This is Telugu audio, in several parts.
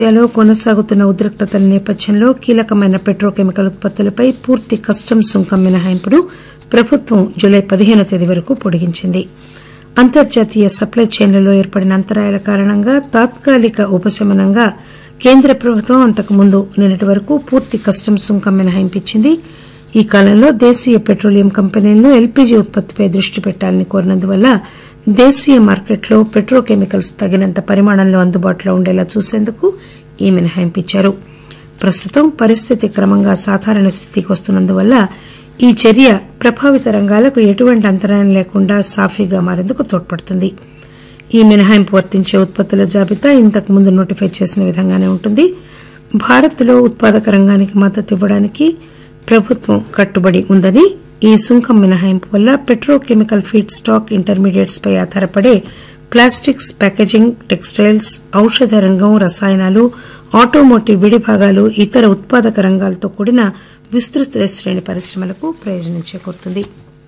ఇండియాలో కొనసాగుతున్న ఉద్రిక్తతల నేపథ్యంలో కీలకమైన పెట్రోకెమికల్ ఉత్పత్తులపై పూర్తి కస్టమ్స్ సుంకం మినహాయింపును ప్రభుత్వం జులై పదిహేనో తేదీ వరకు పొడిగించింది అంతర్జాతీయ సప్లై చైన్లలో ఏర్పడిన అంతరాయాల కారణంగా తాత్కాలిక ఉపశమనంగా కేంద్ర ప్రభుత్వం అంతకుముందు నిన్నటి వరకు పూర్తి కస్టమ్స్ సుంకం మినహాయింపు ఇచ్చింది ఈ కాలంలో దేశీయ పెట్రోలియం కంపెనీలను ఎల్పీజీ ఉత్పత్తిపై దృష్టి పెట్టాలని కోరినందువల్ల దేశీయ మార్కెట్లో పెట్రోకెమికల్స్ తగినంత పరిమాణంలో అందుబాటులో ఉండేలా చూసేందుకు ఈ మినహాయింపు ఇచ్చారు ప్రస్తుతం పరిస్థితి క్రమంగా సాధారణ స్థితికి వస్తున్నందువల్ల ఈ చర్య ప్రభావిత రంగాలకు ఎటువంటి అంతరాయం లేకుండా సాఫీగా మారేందుకు తోడ్పడుతుంది ఈ మినహాయింపు వర్తించే ఉత్పత్తుల జాబితా ఇంతకు ముందు నోటిఫై చేసిన విధంగానే ఉంటుంది భారత్లో ఉత్పాదక రంగానికి మద్దతు ఇవ్వడానికి ప్రభుత్వం కట్టుబడి ఉందని ఈ సుంకం మినహాయింపు వల్ల పెట్రోకెమికల్ ఫీడ్ స్టాక్ ఇంటర్మీడియట్స్ పై ఆధారపడే ప్లాస్టిక్స్ ప్యాకేజింగ్ టెక్స్టైల్స్ ఔషధ రంగం రసాయనాలు ఆటోమోటివ్ విడిభాగాలు ఇతర ఉత్పాదక రంగాలతో కూడిన విస్తృత శ్రేణి పరిశ్రమలకు ప్రయోజనం చేకూరుతుంది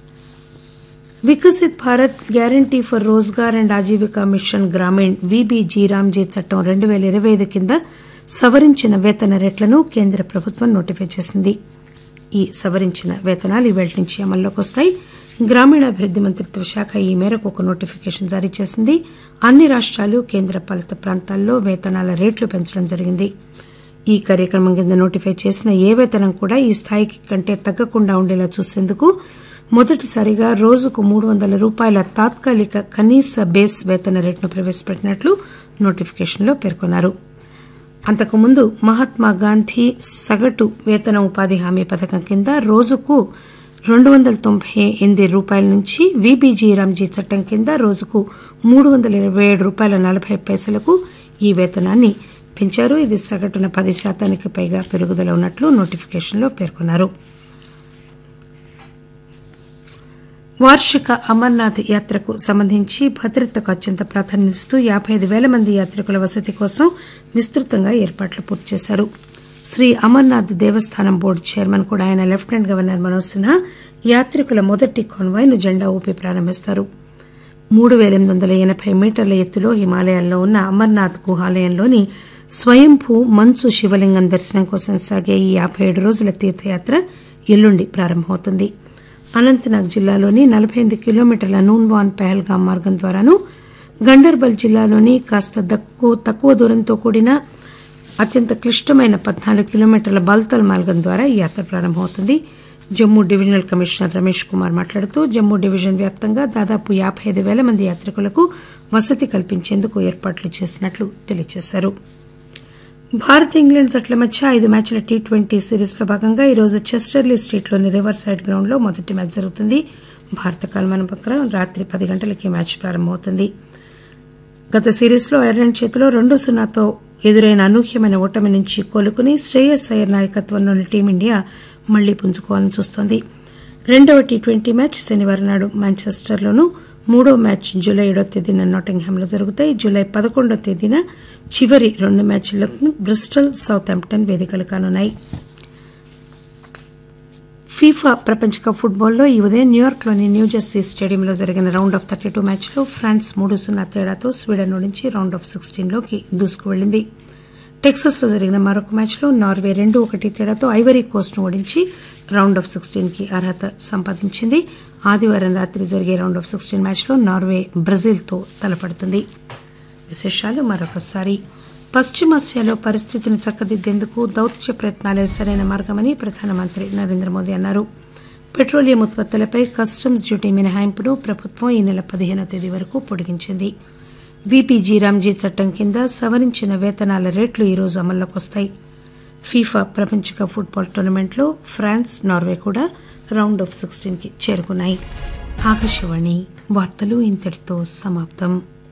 Viksit Bharat guarantee for Rozgar and Ajeevika mission Gramin VBG RAM G చట్టం రెండు పేల ఇరవై ఐదు కింద సవరించిన వేతన రేట్లను కేంద్ర ప్రభుత్వం నోటిఫై చేసింది ఈ సవరించిన వేతనాలు ఇవాళ నుంచి అమల్లోకి వస్తాయి గ్రామీణాభివృద్ది మంత్రిత్వ శాఖ ఈ మేరకు ఒక నోటిఫికేషన్ జారీ చేసింది అన్ని రాష్టాలు కేంద్ర పాలిత ప్రాంతాల్లో వేతనాల రేట్లు పెంచడం జరిగింది ఈ కార్యక్రమం కింద నోటిఫై చేసిన ఏ వేతనం కూడా ఈ స్థాయికి కంటే తగ్గకుండా ఉండేలా చూసేందుకు మొదటిసారిగా రోజుకు మూడు వందల రూపాయల తాత్కాలిక కనీస బేస్ వేతన రేటును ప్రవేశపెట్టినట్లు నోటిఫికేషన్లో పేర్కొన్నారు అంతకుముందు మహాత్మా గాంధీ సగటు వేతన ఉపాధి హామీ పథకం కింద రోజుకు రెండు వందల తొంభై ఎనిమిది రూపాయల నుంచి వీబీజీ రామ్జీ చట్టం కింద రోజుకు మూడు వందల ఇరవై ఏడు రూపాయల నలభై పైసలకు ఈ వేతనాన్ని పెంచారు ఇది సగటున పది శాతానికి పైగా పెరుగుదల ఉన్నట్లు నోటిఫికేషన్లో పేర్కొన్నారు వార్షిక అమర్నాథ్ యాత్రకు సంబంధించి భద్రతకు అత్యంత ప్రాధాన్యమిస్తూ యాబై ఐదు పేల మంది యాత్రికుల వసతి కోసం విస్తృతంగా ఏర్పాట్లు పూర్తి చేశారు శ్రీ అమర్నాథ్ దేవస్థానం బోర్డు చైర్మన్ కూడా ఆయన లెఫ్టినెంట్ గవర్నర్ మనోజ్ సిన్హా యాత్రికుల మొదటి కాన్వాయ్ ను జెండా ఊపి ప్రారంభిస్తారు మూడు పేల ఎనిమిది వందల ఎనబై మీటర్ల ఎత్తులో హిమాలయాల్లో ఉన్న అమర్నాథ్ గుహాలయంలోని స్వయంభూ మంచు శివలింగం దర్శనం కోసం సాగే ఈ యాబై ఏడు రోజుల తీర్థయాత్ర ఎల్లుండి ప్రారంభమవుతుంది అనంతనాగ్ జిల్లాలోని నలబై ఎనిమిది కిలోమీటర్ల నూన్వాన్ పహల్గాం మార్గం ద్వారాను గండర్బల్ జిల్లాలోని కాస్త తక్కువ దూరంతో కూడిన అత్యంత క్లిష్టమైన పద్నాలుగు కిలోమీటర్ల బాల్తల్ మార్గం ద్వారా ఈ యాత్ర ప్రారంభమవుతుంది జమ్మూ డివిజనల్ కమిషనర్ రమేష్ కుమార్ మాట్లాడుతూ జమ్మూ డివిజన్ వ్యాప్తంగా దాదాపు యాబై ఐదు పేల మంది యాత్రికులకు వసతి కల్పించేందుకు ఏర్పాట్లు చేసినట్లు తెలియజేశారు భారత్ ఇంగ్లాండ్ జట్ల మధ్య ఐదు మ్యాచ్ల టీ ట్వంటీ సిరీస్లో భాగంగా ఈరోజు చెస్టర్లీ స్ట్రీట్లోని రివర్ సైడ్ గ్రౌండ్లో మొదటి మ్యాచ్ జరుగుతుంది భారత కాలమానం ప్రకారం రాత్రి పది గంటలకి మ్యాచ్ ప్రారంభమవుతుంది గత సిరీస్లో ఐర్లాండ్ చేతిలో రెండు సున్నాతో ఎదురైన అనూహ్యమైన ఓటమి నుంచి కోలుకుని శ్రేయస్ అయ్యర్ నాయకత్వంలోని టీమిండియా మళ్లీ పుంజుకోవాలని చూస్తోంది రెండవ టీ ట్వంటీ మ్యాచ్ శనివారం నాడు మాంచెస్టర్లోనూ మూడో మ్యాచ్ జూలై ఏడో తేదీన నాటింగ్హామ్లో జరుగుతాయి జూలై పదకొండో తేదీన చివరి రెండు మ్యాచ్లకు బ్రిస్టల్ సౌత్ హాంప్టన్ వేదికలు కానున్నాయి ఫీఫా ప్రపంచ కప్ ఫుట్బాల్లో ఈ ఉదయం న్యూయార్క్లోని న్యూజెర్సీ స్టేడియంలో జరిగిన రౌండ్ ఆఫ్ థర్టీ టూ మ్యాచ్లో ఫ్రాన్స్ మూడు సున్నా తేడాతో స్వీడన్ నుంచి రౌండ్ ఆఫ్ సిక్స్టీన్లోకి దూసుకువెళ్లింది టెక్సస్లో జరిగిన మరొక మ్యాచ్లో నార్వే రెండు ఒకటి తేడాతో ఐవరీ కోస్ట్ను ఓడించి రౌండ్ ఆఫ్ సిక్స్టీన్కి అర్హత సంపాదించింది ఆదివారం రాత్రి జరిగే రౌండ్ ఆఫ్ సిక్స్టీన్ మ్యాచ్లో నార్వే బ్రెజిల్తో తలపడుతుంది విశేషాలు మరొకసారి పశ్చిమాసియాలో పరిస్థితిని చక్కదిద్దేందుకు దౌత్య ప్రయత్నాలే సరైన మార్గమని ప్రధానమంత్రి నరేంద్ర మోదీ అన్నారు పెట్రోలియం ఉత్పత్తులపై కస్టమ్స్ డ్యూటీ మినహాయింపును ప్రభుత్వం ఈ నెల పదిహేనో తేదీ వరకు పొడిగించింది వీపీజీ రామ్జీ చట్టం కింద సవరించిన వేతనాల రేట్లు ఈరోజు అమల్లోకి వస్తాయి ఫీఫా ప్రపంచ కప్ ఫుట్బాల్ టోర్నమెంట్లో ఫ్రాన్స్ నార్వే కూడా రౌండ్ ఆఫ్ సిక్స్టీన్కి చేరుకున్నాయి ఆకాశవాణి వార్తలు ఇంతటితో సమాప్తం